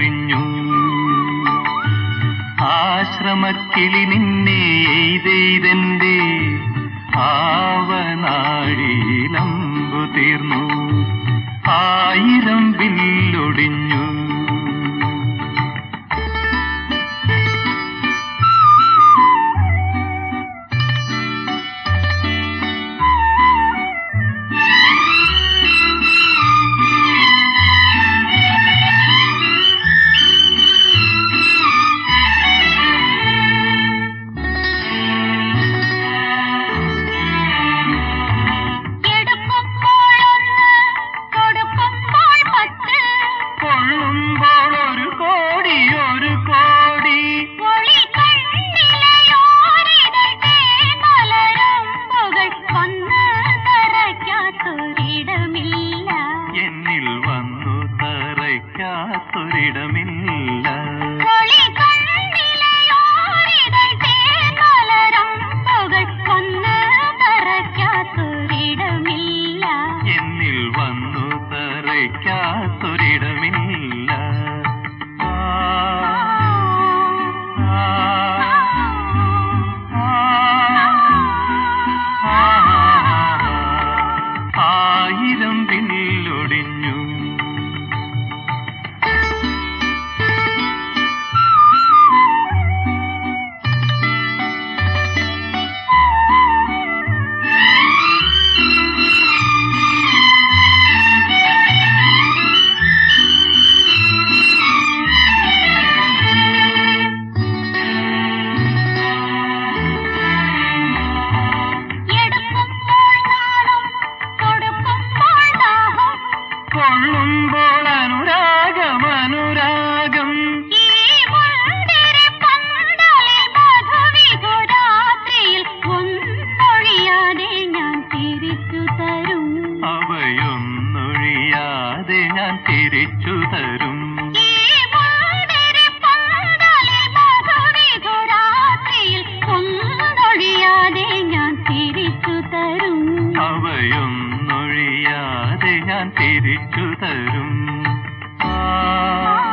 മുറിഞ്ഞു ആശ്രമക്കിളി നിന്നെ എയ്തെയ്തെന്റെ ആവനാഴിയിലമ്പു തീർന്നു ആയിരം വില്ലൊടിഞ്ഞു എടുക്കുമ്പോൾ ഒന്ന് കൊടുക്കുമ്പോൾ പത്ത് കൊള്ളുമ്പോൾ ഒരു കോടി ഒരു കോടി ഒളി കണ്ണിലയോരിതഴേ മലരമ്പുകൾ കൊന്ന് തറയ്ക്കാത്തൊരിടമില്ല എന്നിൽ വന്നു തറയ്ക്കാത്തൊരിടമില്ല ഒളി കണ്ണിലയോരിതഴേ മലരമ്പുകൾ കൊന്ന് തറയ്ക്കാത്തൊരിടമില്ല എന്നിൽ വന്നു തറയ്ക്കാത്തൊരിടമില്ല ആ, ആ, ആ, ആ, ആയിരം വില്ലൊടിഞ്ഞു എടുക്കുമ്പോൾ നാണം കൊടുക്കുമ്പോൾ ദാഹം കൊള്ളുമ്പോൾ അനുരാഗം അനുരാഗം ഈ മുന്തിരി പന്തലിൽ മധുവിധുരാത്രിയിൽ ഒന്നൊഴിയാതെ ഞാൻ തിരിച്ചു തരും അവയൊന്നൊഴിയാതെ ഞാൻ തിരിച്ചു തരും ഈ മുന്തിരി പന്തലിൽ മധുവിധുരാത്രിയിൽ ഒന്നൊഴിയാതെ ഞാൻ തിരിച്ചു തരും അവയൊന്നൊഴിയാതെ ഞാൻ തിരിച്ചു തരും ആ